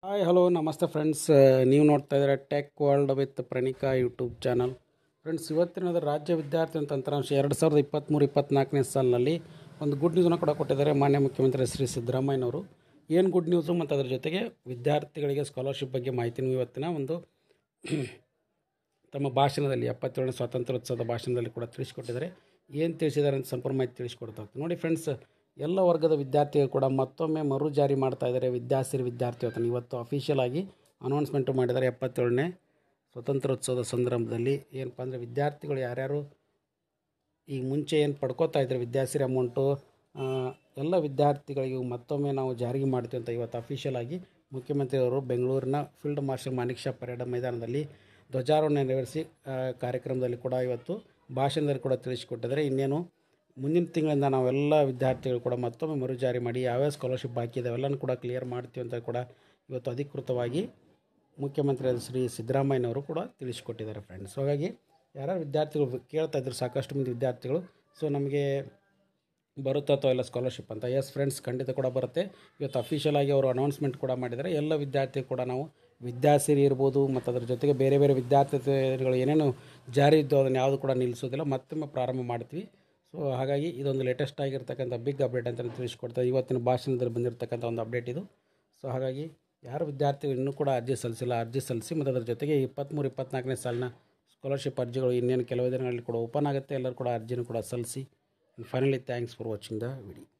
hi hello ನಮಸ್ತೆ friends ನೀವು ನೋಡ್ತಾ ಇದ್ದೀರಾ tech world with Pranika YouTube channel friends ಇವತ್ತಿನ ರಾಜ್ಯ ವಿದ್ಯಾರ್ಥಿ ತಂತ್ರಾಂಶ ಎರಡು ಸಾವಿರದ ಇಪ್ಪತ್ತ್ಮೂರು ಇಪ್ಪತ್ತ್ನಾಲ್ಕನೇ ಸಾಲಿನಲ್ಲಿ ಒಂದು ಗುಡ್ ನ್ಯೂಸನ್ನು ಕೂಡ ಕೊಟ್ಟಿದ್ದಾರೆ ಮಾನ್ಯ ಮುಖ್ಯಮಂತ್ರಿ ಶ್ರೀ ಸಿದ್ದರಾಮಯ್ಯನವರು ಏನು ಗುಡ್ ನ್ಯೂಸು ಮತ್ತು ಅದರ ಜೊತೆಗೆ ವಿದ್ಯಾರ್ಥಿಗಳಿಗೆ ಸ್ಕಾಲರ್ಶಿಪ್ ಬಗ್ಗೆ ಮಾಹಿತಿನೂ ಇವತ್ತಿನ ಒಂದು ತಮ್ಮ ಭಾಷಣದಲ್ಲಿ ಎಪ್ಪತ್ತೇಳನೇ ಸ್ವಾತಂತ್ರ್ಯೋತ್ಸವದ ಭಾಷಣದಲ್ಲಿ ಕೂಡ ತಿಳಿಸಿಕೊಟ್ಟಿದ್ದಾರೆ ಏನು ತಿಳಿಸಿದ್ದಾರೆ ಅಂತ ಸಂಪೂರ್ಣ ಮಾಹಿತಿ ತಿಳಿಸ್ಕೊಡ್ತಾ ಹೋಗ್ತೀನಿ ನೋಡಿ ಫ್ರೆಂಡ್ಸ್ ಎಲ್ಲ ವರ್ಗದ ವಿದ್ಯಾರ್ಥಿಗಳು ಕೂಡ ಮತ್ತೊಮ್ಮೆ ಮರು ಜಾರಿ ಮಾಡ್ತಾ ಇದ್ದಾರೆ ವಿದ್ಯಾಸಿರಿ ವಿದ್ಯಾರ್ಥಿ ವೇತನ ಇವತ್ತು ಅಫಿಷಿಯಲ್ ಆಗಿ ಅನೌನ್ಸ್ಮೆಂಟು ಮಾಡಿದ್ದಾರೆ ಎಪ್ಪತ್ತೇಳನೇ ಸ್ವಾತಂತ್ರ್ಯೋತ್ಸವದ ಸಂದರ್ಭದಲ್ಲಿ ಏನಪ್ಪ ಅಂದರೆ ವಿದ್ಯಾರ್ಥಿಗಳು ಯಾರ್ಯಾರು ಈಗ ಮುಂಚೆ ಏನು ಪಡ್ಕೋತಾ ಇದ್ದಾರೆ ವಿದ್ಯಾಸಿರಿ ಅಮೌಂಟು ಎಲ್ಲ ವಿದ್ಯಾರ್ಥಿಗಳಿಗೂ ಮತ್ತೊಮ್ಮೆ ನಾವು ಜಾರಿಗೆ ಮಾಡ್ತೀವಿ ಅಂತ ಇವತ್ತು ಅಫಿಷಿಯಲ್ ಆಗಿ ಮುಖ್ಯಮಂತ್ರಿಯವರು ಬೆಂಗಳೂರಿನ field marshal Manek Shaw parade ಮೈದಾನದಲ್ಲಿ ಧ್ವಜಾರೋಹಣ ನೆರವೇರಿಸಿ ಆ, ಕಾರ್ಯಕ್ರಮದಲ್ಲಿ ಕೂಡ ಇವತ್ತು ಭಾಷಣದಲ್ಲಿ ಕೂಡ ತಿಳಿಸಿಕೊಟ್ಟಿದ್ದಾರೆ ಇನ್ನೇನು ಮುಂದಿನ ತಿಂಗಳಿಂದ ನಾವೆಲ್ಲ ವಿದ್ಯಾರ್ಥಿಗಳು ಕೂಡ ಮತ್ತೊಮ್ಮೆ ಮರು ಜಾರಿ ಮಾಡಿ ಯಾವ್ಯಾವ ಸ್ಕಾಲರ್ಶಿಪ್ ಬಾಕಿ ಇದೆ ಅವೆಲ್ಲನೂ ಕೂಡ ಕ್ಲಿಯರ್ ಮಾಡ್ತೀವಿ ಅಂತ ಕೂಡ ಇವತ್ತು ಅಧಿಕೃತವಾಗಿ ಮುಖ್ಯಮಂತ್ರಿ ಶ್ರೀ ಸಿದ್ದರಾಮಯ್ಯನವರು ಕೂಡ ತಿಳಿಸಿಕೊಟ್ಟಿದ್ದಾರೆ ಫ್ರೆಂಡ್ಸ್ ಹಾಗಾಗಿ ಯಾರ್ಯಾರು ವಿದ್ಯಾರ್ಥಿಗಳು ಕೇಳ್ತಾ ಇದ್ರು ಸಾಕಷ್ಟು ಮಂದಿ ವಿದ್ಯಾರ್ಥಿಗಳು ಸೊ ನಮಗೆ ಬರುತ್ತಾ ಅಥವಾ ಎಲ್ಲ ಸ್ಕಾಲರ್ಶಿಪ್ ಅಂತ ಎಸ್ ಫ್ರೆಂಡ್ಸ್ ಖಂಡಿತ ಕೂಡ ಬರುತ್ತೆ ಇವತ್ತು ಅಫಿಷಿಯಲ್ ಆಗಿ ಅವರು ಅನೌನ್ಸ್ಮೆಂಟ್ ಕೂಡ ಮಾಡಿದ್ದಾರೆ ಎಲ್ಲ ವಿದ್ಯಾರ್ಥಿ ಕೂಡ ನಾವು ವಿದ್ಯಾಸಿರಿ ಇರ್ಬೋದು ಮತ್ತು ಅದ್ರ ಜೊತೆಗೆ ಬೇರೆ ಬೇರೆ ವಿದ್ಯಾರ್ಥಿಗಳು ಏನೇನು ಜಾರಿ ಇದ್ದು ಅದನ್ನು ಯಾವುದು ಕೂಡ ನಿಲ್ಲಿಸೋದಿಲ್ಲ ಮತ್ತೊಮ್ಮೆ ಪ್ರಾರಂಭ ಮಾಡ್ತೀವಿ ಸೊ ಹಾಗಾಗಿ ಇದೊಂದು ಲೇಟೆಸ್ಟ್ ಆಗಿರ್ತಕ್ಕಂಥ ಬಿಗ್ ಅಪ್ಡೇಟ್ ಅಂತ ತಿಳಿಸ್ಕೊಡ್ತಾರೆ ಇವತ್ತಿನ ಭಾಷಣದಲ್ಲಿ ಬಂದಿರತಕ್ಕಂಥ ಒಂದು ಅಪ್ಡೇಟ್ ಇದು ಸೊ ಹಾಗಾಗಿ ಯಾರು ವಿದ್ಯಾರ್ಥಿಗಳು ಇನ್ನೂ ಕೂಡ ಅರ್ಜಿ ಸಲ್ಲಿಸಿಲ್ಲ ಅರ್ಜಿ ಸಲ್ಲಿಸಿ ಮತ್ತು ಅದರ ಜೊತೆಗೆ ಇಪ್ಪತ್ತ್ಮೂರು ಇಪ್ಪತ್ನಾಲ್ಕನೇ ಸಾಲಿನ ಸ್ಕಾಲರ್ಶಿಪ್ ಅರ್ಜಿಗಳು ಇನ್ನೇನು ಕೆಲವು ದಿನಗಳಲ್ಲಿ ಕೂಡ ಓಪನ್ ಆಗುತ್ತೆ ಎಲ್ಲರೂ ಕೂಡ ಅರ್ಜಿನೂ ಕೂಡ ಸಲ್ಲಿಸಿ finally thanks for watching the video